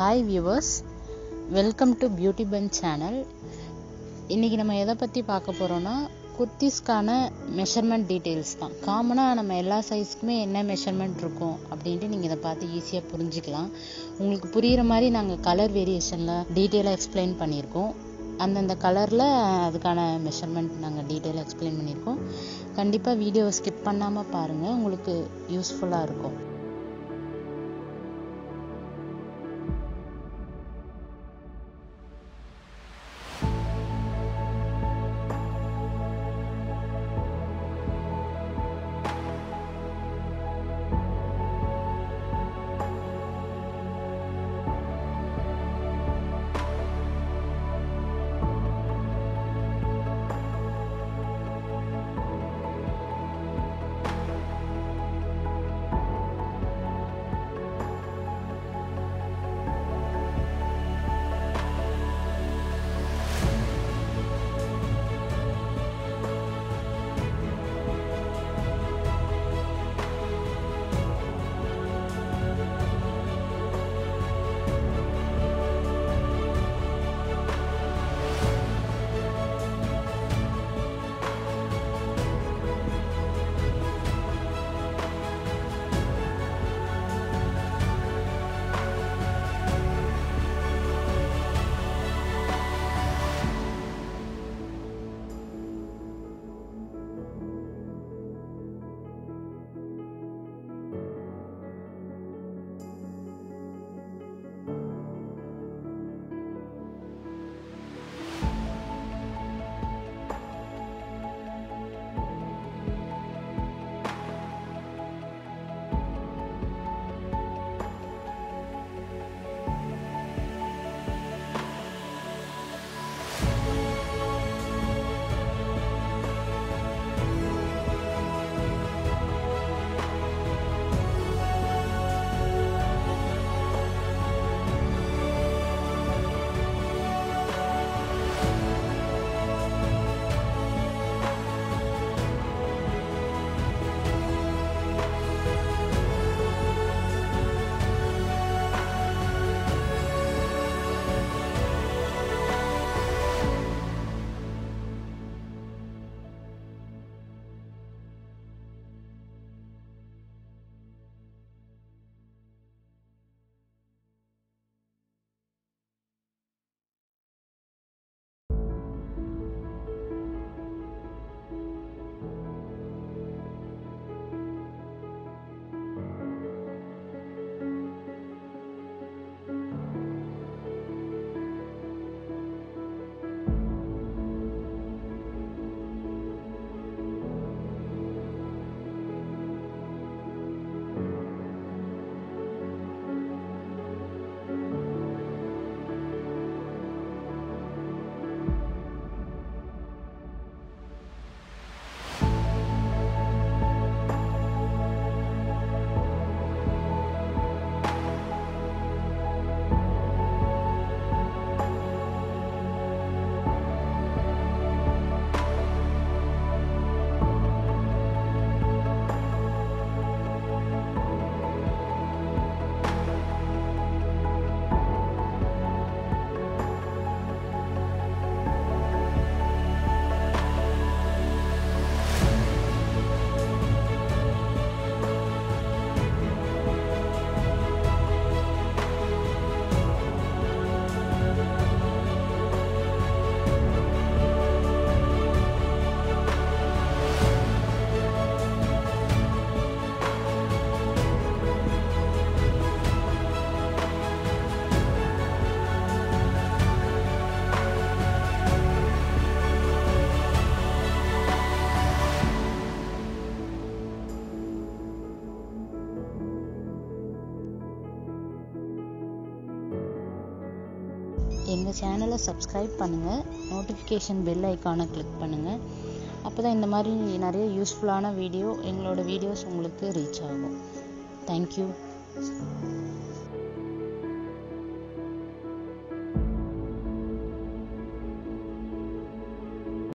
hi viewers welcome to beauty fun channel இன்றைக்கி நம்ம எதை பற்றி பார்க்க போகிறோன்னா குர்த்திஸ்க்கான மெஷர்மெண்ட் டீட்டெயில்ஸ் தான் காமனாக நம்ம எல்லா சைஸ்க்குமே என்ன மெஷர்மெண்ட் இருக்கும் அப்படின்ட்டு நீங்கள் இதை பார்த்து ஈஸியாக புரிஞ்சுக்கலாம் உங்களுக்கு புரிகிற மாதிரி நாங்கள் கலர் வேரியேஷனில் டீட்டெயிலாக எக்ஸ்பிளைன் பண்ணியிருக்கோம் அந்தந்த கலரில் அதுக்கான மெஷர்மெண்ட் நாங்கள் டீட்டெயிலாக எக்ஸ்பிளைன் பண்ணியிருக்கோம் கண்டிப்பாக வீடியோவை ஸ்கிப் பண்ணாமல் பாருங்கள் உங்களுக்கு யூஸ்ஃபுல்லாக இருக்கும் எங்கள் சேனலை சப்ஸ்கிரைப் பண்ணுங்கள் நோட்டிஃபிகேஷன் பெல் ஐக்கானை கிளிக் பண்ணுங்கள் அப்போ தான் இந்த மாதிரி நிறைய யூஸ்ஃபுல்லான வீடியோ எங்களோட வீடியோஸ் உங்களுக்கு ரீச் ஆகும் தேங்க்யூ